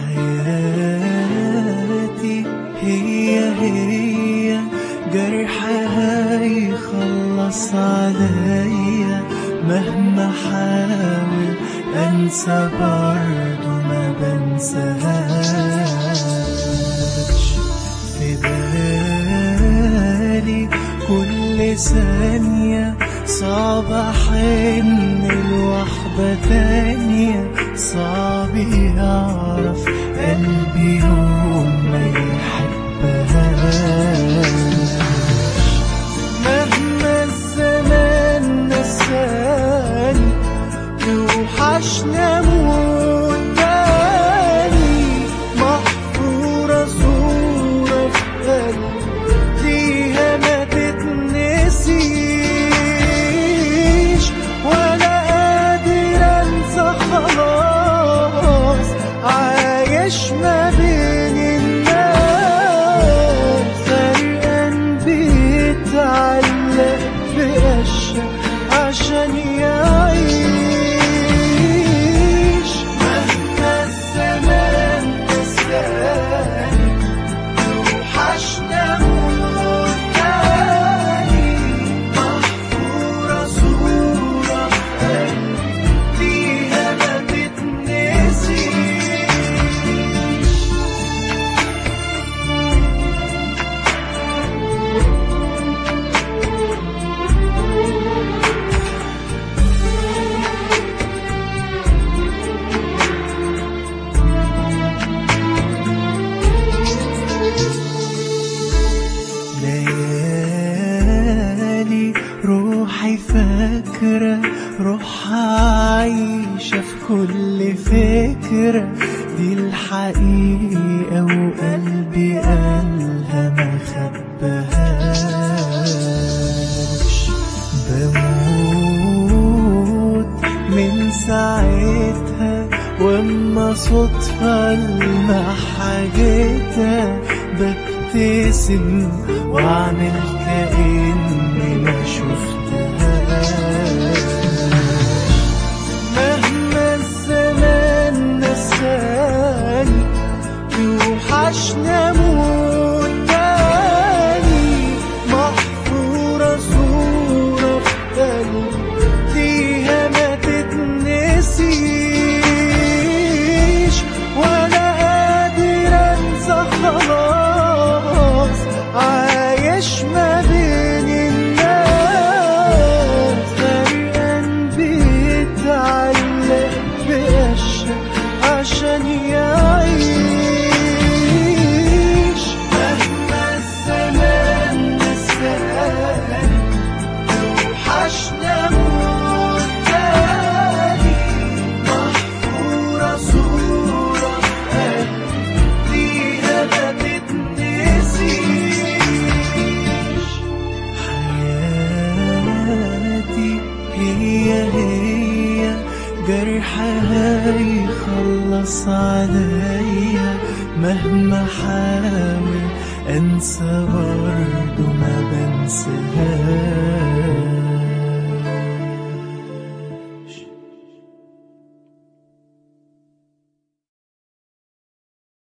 حياتي هي هي جرحها يخلص عليا مهما حاول انسى برضو ما بنساهاش في بالي كل ثانية صعب أحن لوحدة تانية صعب يعرف قلبي يوم ما يحبهاش مهما الزمان نساني توحشنا موت تاني محفورة صورة في قلبي ليها ما تتنسيش ولا قادر انسى خلاص عايش ما بين الناس فرقان بيتعلق بقشة عشان يعيش مهما الزمان نساني توحشنا موت تاني محفورة صورة في قلبي ليها ما تتنسيش ليالي روحي فاكرة روحها عايشة في كل فكرة دي الحقيقة وقلبي قالها ما خبهاش بموت من ساعتها واما صدفة لما حاجتها ببتسم واعمل كأني ما شفتهاش مهما الزمان نساني توحشنا موت تاني محفورة صورة في قلبي ليها ما تتنسيش ولا قادر انسى خلاص عايش ما بين الناس غرقان بيتعلق بقشة عشان يعيش مهما الزمان نساني توحشنا موت تاني محفورة صورة في قلبي ليها ما تتنسيش حياتي هي هي جرحها يخلص عليا مهما حاول انسى برضو ما بنساهاش